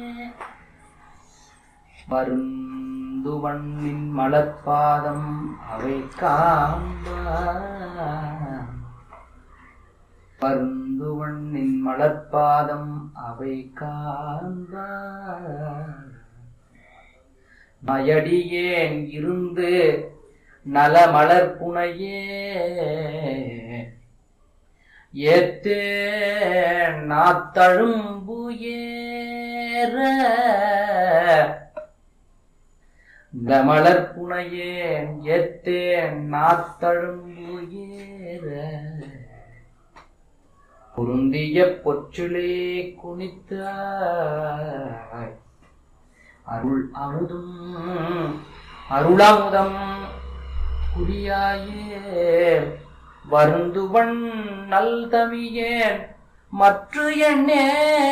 வருந்துவண்ணின் மலர்பாதம் அவை காண்பான் வருந்துவண்ணின் மலர்பாதம் அவை காண்பான் மயடியேன் இருந்து நலமலர் புனையே ஏத்தே நாத்தழும்பு ஏற கமலர் புனையேன் ஏத்தேன் நாத்தழும்பு ஏற பொருந்திய பொற்றிலே குனித்தாய் அருள் அமுதும் அருளமுதம் குடியாயே வருந்துவன் நல் தமியேன் மற்ற எண்ணே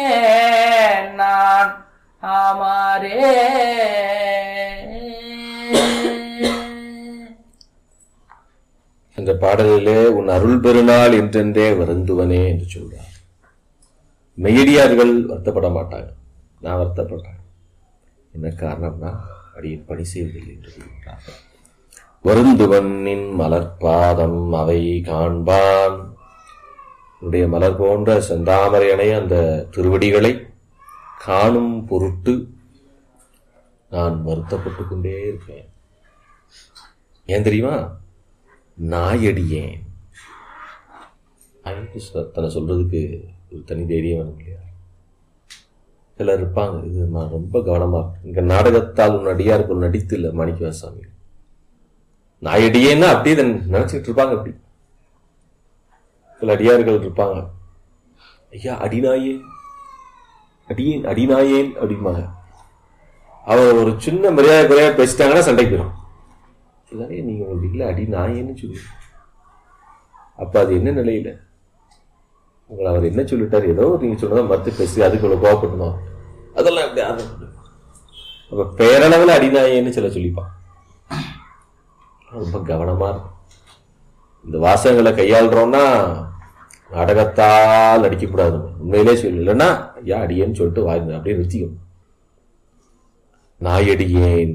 நான் ஆமாரே அந்த பாடலிலே உன் அருள் பெருநாள் என்றென்றே வருந்துவனே என்று சொல்றார் மெய்யடியார்கள் வருத்தப்பட மாட்டாங்க நான் வருத்தப்படுறேன் என்ன காரணம்னா அடியின் பணி செய்வதில்லை என்று சொல்கிறார்கள் வருந்துவனின் மலர்பாதம் அவை காண்பான் உன்னுடைய மலர் போன்ற செந்தாமரையனை அந்த திருவடிகளை காணும் பொருட்டு நான் வருத்தப்பட்டு கொண்டே இருப்பேன் ஏன் தெரியுமா நாயடியேன் அதுக்கு சொ- தன்னை சொல்றதுக்கு ஒரு தனி தைரியம் வேணும் இல்லையா சிலர் இருப்பாங்க இது நான் ரொம்ப கவனமா இருக்கு. இங்க நாடகத்தால் உன் அடியாருக்கு ஒரு நடித்து இல்லை மாணிக்கவாசாமி நாயடியேன்னா அப்படியே இதை நினைச்சிட்டு இருப்பாங்க அப்படி சில அடியார்கள் இருப்பாங்க ஐயா அடிநாயே அடியேன் அடிநாயேன் அப்படிம்பாங்க அவர் ஒரு சின்ன மரியாதை குறையா பேசிட்டாங்கன்னா சண்டைக்கு போயிடும் இதானே நீங்க உங்க வீட்டுல அடி நாயேன்னு சொல்லுவீங்க அப்ப அது என்ன நிலையில உங்களை அவர் என்ன சொல்லிட்டாரு ஏதோ நீங்க சொன்னதை மறுத்து பேசி அதுக்கு இவ்வளவு கோவப்பட்டணும் அதெல்லாம் எப்படி அது அப்ப பேரளவுல அடிநாயேன்னு சில சொல்லிப்பான் ரொம்ப கவனமா இருக்கும் இந்த வாசகங்களை கையாளுறோம்னா நாடகத்தால் அடிக்கப்படாது உண்மையிலே சொல்லு இல்லைன்னா ஐயா அடியேன்னு சொல்லிட்டு வாய் அப்படியே நிறுத்திக்கணும் நாயடியேன்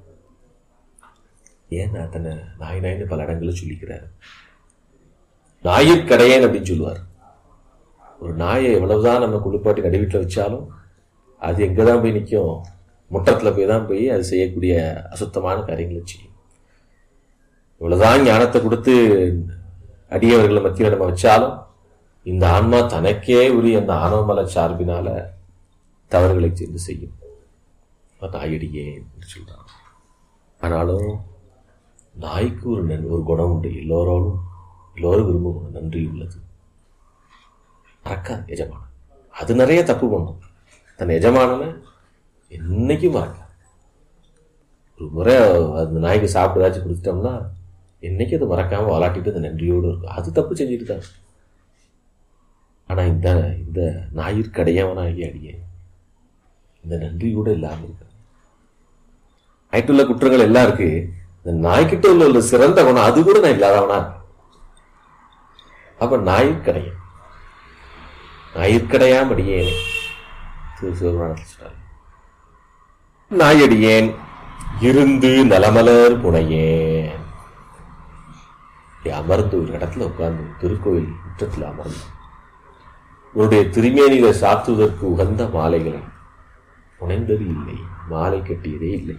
ஏன் அத்தனை நாய் நாய்னு பல இடங்களில் சொல்லிக்கிறார் நாயிற்கடையேன் அப்படின்னு சொல்லுவார் ஒரு நாயை எவ்வளவுதான் நம்ம குளிப்பாட்டி நடு வீட்டில் வச்சாலும் அது எங்கே தான் போய் நிற்கும் முற்றத்தில் போய் தான் போய் அது செய்யக்கூடிய அசுத்தமான காரியங்களை செய்யும் இவ்வளவுதான் ஞானத்தை கொடுத்து அடியவர்களை மத்தியில் நம்ம வச்சாலும் இந்த ஆன்மா தனக்கே உரிய அந்த ஆணவமல சார்பினால தவறுகளை சென்று செய்யும் நாயடியே என்று சொல்றாங்க ஆனாலும் நாய்க்கு ஒரு நன் ஒரு குணம் உண்டு எல்லோரோடும் எல்லோரும் விரும்பும் குணம் நன்றி உள்ளது மறக்காது எஜமானன் அது நிறைய தப்பு பண்ணும் தன் எஜமானனை என்னைக்கும் மறக்காது ஒரு முறை அந்த நாய்க்கு சாப்பிட்டு ஏதாச்சும் கொடுத்துட்டோம்னா என்னைக்கு அது மறக்காம விளாட்டிட்டு அந்த நன்றியோடு இருக்கும் அது தப்பு செஞ்சுட்டு தான் ஆனா இந்த இந்த ஞாயிற்கடையவனாகி அடியே இந்த நன்றி கூட இல்லாம இருக்கு நாய்க்குள்ள குற்றங்கள் எல்லாம் இருக்கு இந்த நாய்க்கிட்ட உள்ள உள்ள சிறந்த குணம் அது கூட நான் இல்லாதவனா இருக்கேன் அப்ப ஞாயிற்கடையன் ஞாயிற்கடையாம் அடியேனே திரு சிவபுராணத்தில் சொல்றாரு நாயடியேன் இருந்து நலமலர் புனையேன் இப்படி அமர்ந்து ஒரு இடத்துல உட்கார்ந்து திருக்கோயில் முற்றத்தில் அமர்ந்து உன்னுடைய திருமேனிகளை சாத்துவதற்கு உகந்த மாலைகளை புனைந்தது இல்லை மாலை கட்டியதே இல்லை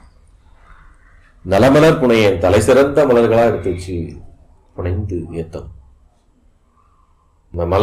நலமலர் புனையன் தலை சிறந்த மலர்களா எடுத்து வச்சு புனைந்து ஏத்தம் இந்த மலர்